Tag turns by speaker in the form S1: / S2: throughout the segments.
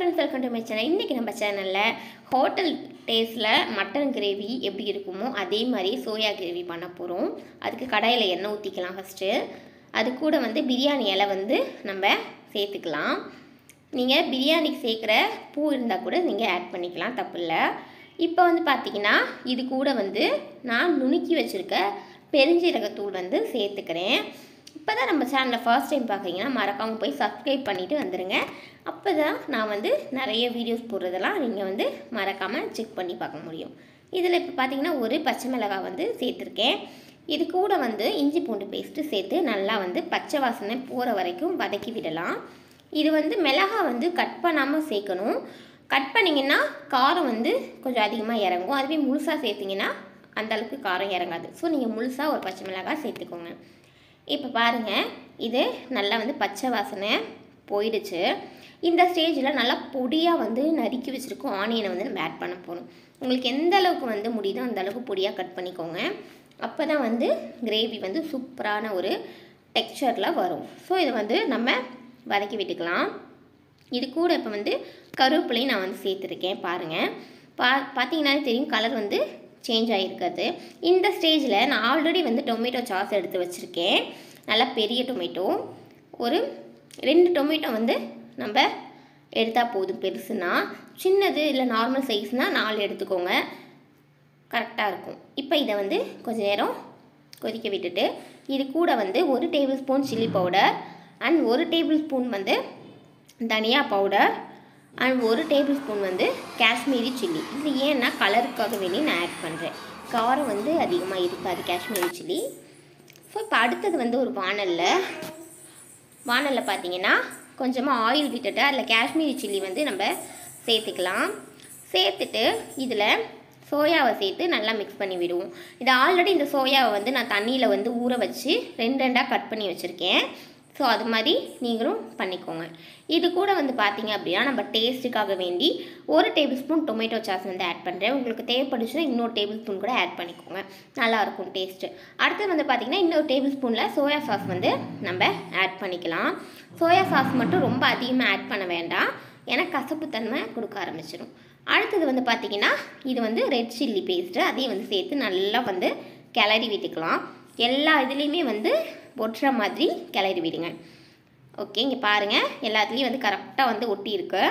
S1: friends welcome to my channel இன்றைக்கி நம்ம சேனலில் ஹோட்டல் டேஸ்ட்டில் மட்டன் கிரேவி எப்படி இருக்குமோ அதே மாதிரி சோயா கிரேவி பண்ண போகிறோம் அதுக்கு கடாயில் எண்ணெய் ஊற்றிக்கலாம் ஃபஸ்ட்டு அது கூட வந்து பிரியாணி இலை வந்து நம்ம சேர்த்துக்கலாம் நீங்கள் பிரியாணிக்கு சேர்க்குற பூ இருந்தால் கூட நீங்கள் ஆட் பண்ணிக்கலாம் தப்பு இல்லை இப்போ வந்து பார்த்தீங்கன்னா இது கூட வந்து நான் நுணுக்கி வச்சுருக்க பெருஞ்சீரகத்தூள் வந்து சேர்த்துக்கிறேன் இப்போ தான் நம்ம சேனலில் ஃபர்ஸ்ட் டைம் பார்க்குறீங்கன்னா மறக்காமல் போய் சப்ஸ்கிரைப் பண்ணிவிட்டு வந்துடுங்க அப்போ தான் நான் வந்து நிறைய வீடியோஸ் போடுறதெல்லாம் நீங்கள் வந்து மறக்காமல் செக் பண்ணி பார்க்க முடியும் இதில் இப்போ பார்த்தீங்கன்னா ஒரு பச்சை மிளகாய் வந்து சேர்த்துருக்கேன் இது கூட வந்து இஞ்சி பூண்டு பேஸ்ட்டு சேர்த்து நல்லா வந்து பச்சை வாசனை போகிற வரைக்கும் வதக்கி விடலாம் இது வந்து மிளகாய் வந்து கட் பண்ணாமல் சேர்க்கணும் கட் பண்ணிங்கன்னா காரம் வந்து கொஞ்சம் அதிகமாக இறங்கும் அதுவே முழுசாக சேர்த்திங்கன்னா அந்த அளவுக்கு காரம் இறங்காது ஸோ நீங்கள் முழுசாக ஒரு பச்சை மிளகாய் சேர்த்துக்கோங்க இப்போ பாருங்கள் இது நல்லா வந்து பச்சை வாசனை போயிடுச்சு இந்த ஸ்டேஜில் நல்லா பொடியாக வந்து நறுக்கி வச்சுருக்கோம் ஆனியனை வந்து நம்ம ஆட் பண்ண போகிறோம் உங்களுக்கு எந்த அளவுக்கு வந்து முடியுதோ அந்த அளவுக்கு பொடியாக கட் பண்ணிக்கோங்க அப்போ தான் வந்து கிரேவி வந்து சூப்பரான ஒரு டெக்ஸ்சரில் வரும் ஸோ இதை வந்து நம்ம வதக்கி விட்டுக்கலாம் இது கூட இப்போ வந்து கருவேப்பிலையும் நான் வந்து சேர்த்துருக்கேன் பாருங்கள் பா பார்த்தீங்கன்னாலே தெரியும் கலர் வந்து சேஞ்ச் ஆகிருக்காது இந்த ஸ்டேஜில் நான் ஆல்ரெடி வந்து டொமேட்டோ சாஸ் எடுத்து வச்சுருக்கேன் நல்லா பெரிய டொமேட்டோ ஒரு ரெண்டு டொமேட்டோ வந்து நம்ம எடுத்தால் போதும் பெருசுனா சின்னது இல்லை நார்மல் சைஸ்னால் நாலு எடுத்துக்கோங்க கரெக்டாக இருக்கும் இப்போ இதை வந்து கொஞ்சம் நேரம் கொதிக்க விட்டுட்டு இது கூட வந்து ஒரு table spoon chilli powder and ஒரு டேபிள் ஸ்பூன் வந்து தனியா பவுடர் அண்ட் ஒரு டேபிள் ஸ்பூன் வந்து காஷ்மீரி சில்லி இது ஏன்னா கலருக்காக வேண்டி நான் ஆட் பண்ணுறேன் காரம் வந்து அதிகமாக இருக்காது காஷ்மீரி சில்லி ஸோ இப்போ அடுத்தது வந்து ஒரு வானலில் வானலில் பார்த்தீங்கன்னா கொஞ்சமாக ஆயில் விட்டுட்டு அதில் காஷ்மீரி சில்லி வந்து நம்ம சேர்த்துக்கலாம் சேர்த்துட்டு இதில் சோயாவை சேர்த்து நல்லா மிக்ஸ் பண்ணி விடுவோம் இது ஆல்ரெடி இந்த சோயாவை வந்து நான் தண்ணியில் வந்து ஊற வச்சு ரெண்டு ரெண்டாக கட் பண்ணி வச்சுருக்கேன் ஸோ அது மாதிரி நீங்களும் பண்ணிக்கோங்க இது கூட வந்து பார்த்தீங்க அப்படின்னா நம்ம டேஸ்ட்டுக்காக வேண்டி ஒரு டேபிள் ஸ்பூன் டொமேட்டோ சாஸ் வந்து ஆட் பண்ணுறேன் உங்களுக்கு தேவைப்படுச்சுன்னா இன்னொரு டேபிள் ஸ்பூன் கூட ஆட் பண்ணிக்கோங்க நல்லாயிருக்கும் டேஸ்ட்டு அடுத்தது வந்து பார்த்திங்கன்னா இன்னொரு டேபிள் ஸ்பூனில் சோயா சாஸ் வந்து நம்ம ஆட் பண்ணிக்கலாம் சோயா சாஸ் மட்டும் ரொம்ப அதிகமாக ஆட் பண்ண வேண்டாம் ஏன்னா கசப்புத்தன்மை கொடுக்க ஆரம்பிச்சிடும் அடுத்தது வந்து பார்த்திங்கன்னா இது வந்து ரெட் சில்லி பேஸ்ட்டு அதையும் வந்து சேர்த்து நல்லா வந்து கிளறி விட்டுக்கலாம் எல்லா இதுலேயுமே வந்து ஒட்டுற மாதிரி கிளறி விடுங்க ஓகே இங்கே பாருங்கள் எல்லாத்துலேயும் வந்து கரெக்டாக வந்து ஒட்டி இருக்கு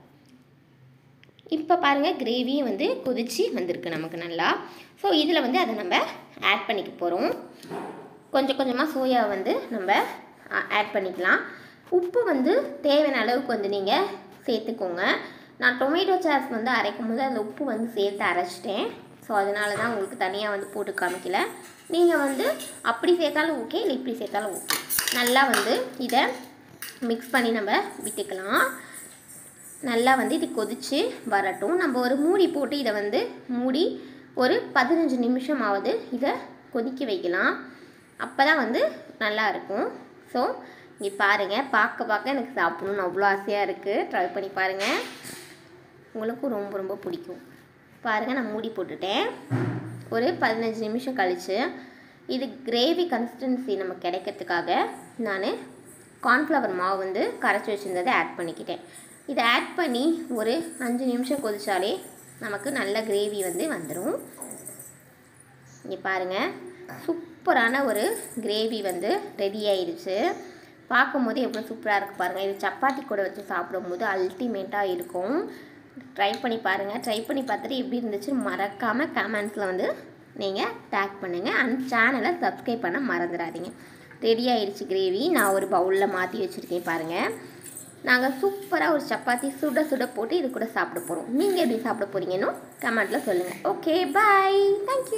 S1: இப்போ பாருங்கள் கிரேவியும் வந்து கொதிச்சு வந்திருக்கு நமக்கு நல்லா ஸோ இதில் வந்து அதை நம்ம ஆட் பண்ணிக்க போகிறோம் கொஞ்சம் கொஞ்சமாக சோயா வந்து நம்ம ஆட் பண்ணிக்கலாம் உப்பு வந்து தேவையான அளவுக்கு வந்து நீங்கள் சேர்த்துக்கோங்க நான் டொமேட்டோ சாஸ் வந்து அரைக்கும் போது அந்த உப்பு வந்து சேர்த்து அரைச்சிட்டேன் ஸோ அதனால தான் உங்களுக்கு தனியாக வந்து போட்டு காமிக்கல நீங்கள் வந்து அப்படி சேர்த்தாலும் ஓகே இல்லை இப்படி சேர்த்தாலும் ஓகே நல்லா வந்து இதை மிக்ஸ் பண்ணி நம்ம விட்டுக்கலாம் நல்லா வந்து இது கொதித்து வரட்டும் நம்ம ஒரு மூடி போட்டு இதை வந்து மூடி ஒரு பதினஞ்சு நிமிஷம் ஆகுது இதை கொதிக்க வைக்கலாம் அப்போ தான் வந்து நல்லா இருக்கும் ஸோ இங்கே பாருங்கள் பார்க்க பார்க்க எனக்கு சாப்பிடணும்னு அவ்வளோ ஆசையாக இருக்குது ட்ரை பண்ணி பாருங்கள் உங்களுக்கும் ரொம்ப ரொம்ப பிடிக்கும் பாருங்கள் நான் மூடி போட்டுட்டேன் ஒரு பதினஞ்சு நிமிஷம் கழித்து இது கிரேவி கன்சிஸ்டன்சி நம்ம கிடைக்கிறதுக்காக நான் கார்ன்ஃப்ளவர் மாவு வந்து கரைச்சி வச்சுருந்ததை ஆட் பண்ணிக்கிட்டேன் இதை ஆட் பண்ணி ஒரு அஞ்சு நிமிஷம் கொதிச்சாலே நமக்கு நல்ல கிரேவி வந்து வந்துடும் இங்கே பாருங்கள் சூப்பரான ஒரு கிரேவி வந்து ரெடி ஆயிடுச்சு பார்க்கும்போது எவ்வளோ சூப்பராக இருக்குது பாருங்கள் இது சப்பாத்தி கூட வச்சு சாப்பிடும்போது அல்டிமேட்டாக இருக்கும் ட்ரை பண்ணி பாருங்கள் ட்ரை பண்ணி பார்த்துட்டு எப்படி இருந்துச்சு மறக்காமல் கமெண்ட்ஸில் வந்து நீங்கள் டேக் பண்ணுங்கள் அண்ட் சேனலை சப்ஸ்கிரைப் பண்ண மறந்துடாதீங்க ரெடி ஆயிடுச்சு கிரேவி நான் ஒரு பவுலில் மாற்றி வச்சுருக்கேன் பாருங்கள் நாங்கள் சூப்பராக ஒரு சப்பாத்தி சுட சுட போட்டு இது கூட சாப்பிட போகிறோம் நீங்கள் எப்படி சாப்பிட போகிறீங்கன்னு கமெண்ட்டில் சொல்லுங்கள் ஓகே பாய் தேங்க்யூ